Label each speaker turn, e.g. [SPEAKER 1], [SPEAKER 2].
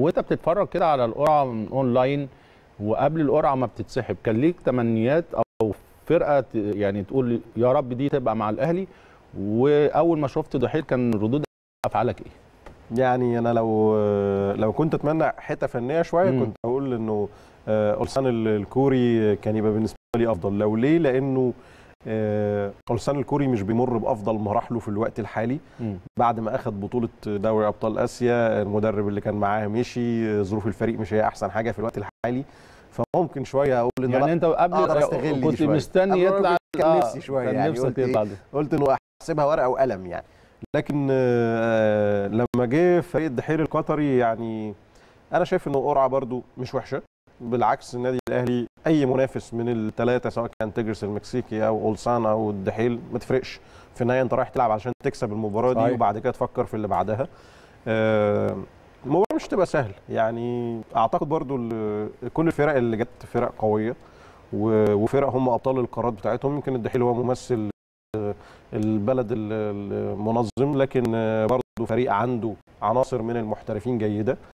[SPEAKER 1] وانت بتتفرج كده على القرعه من اونلاين وقبل القرعه ما بتتسحب كان ليك تمنيات او فرقه ت- يعني تقول يا رب دي تبقى مع الاهلي واول ما شفت دحيل كان ردود افعالك ايه؟
[SPEAKER 2] يعني انا لو لو كنت اتمنى حته فنيه شويه
[SPEAKER 1] مم.
[SPEAKER 2] كنت اقول انه آه، اولسان ال- الكوري كان يبقى بالنسبه لي افضل لو ليه لانه آه، اولسان الكوري مش بيمر بافضل مراحله في الوقت الحالي
[SPEAKER 1] مم.
[SPEAKER 2] بعد ما اخذ بطوله دوري ابطال اسيا المدرب اللي كان معاه مشي ظروف الفريق مش هي احسن حاجه في الوقت الحالي فممكن شويه اقول ان
[SPEAKER 1] يعني
[SPEAKER 2] لا
[SPEAKER 1] انت قبل
[SPEAKER 2] أقدر أستغل دي
[SPEAKER 1] كنت
[SPEAKER 2] شوية.
[SPEAKER 1] مستني
[SPEAKER 2] قبل
[SPEAKER 1] يطلع
[SPEAKER 2] كان
[SPEAKER 1] آه،
[SPEAKER 2] نفسي شوية
[SPEAKER 1] كان
[SPEAKER 2] يعني
[SPEAKER 1] نفسك
[SPEAKER 2] قلت إيه؟
[SPEAKER 1] يطلع ده
[SPEAKER 2] قلت انه احسبها ورقه وقلم يعني لكن آه، لما جه فريق الدحيل القطري يعني انا شايف انه قرعه برضو مش وحشه بالعكس النادي الاهلي اي منافس من الثلاثه سواء كان تيجرس المكسيكي او اولسان او الدحيل ما تفرقش في النهايه انت رايح تلعب عشان تكسب المباراه دي
[SPEAKER 1] صحيح.
[SPEAKER 2] وبعد كده تفكر في اللي بعدها آه، المباراه مش تبقى سهل يعني اعتقد برضو ال- كل الفرق اللي جت فرق قويه و- وفرق هم ابطال القارات بتاعتهم يمكن الدحيل هو ممثل آه، البلد ال- المنظم لكن آه، برضو فريق عنده عناصر من المحترفين جيده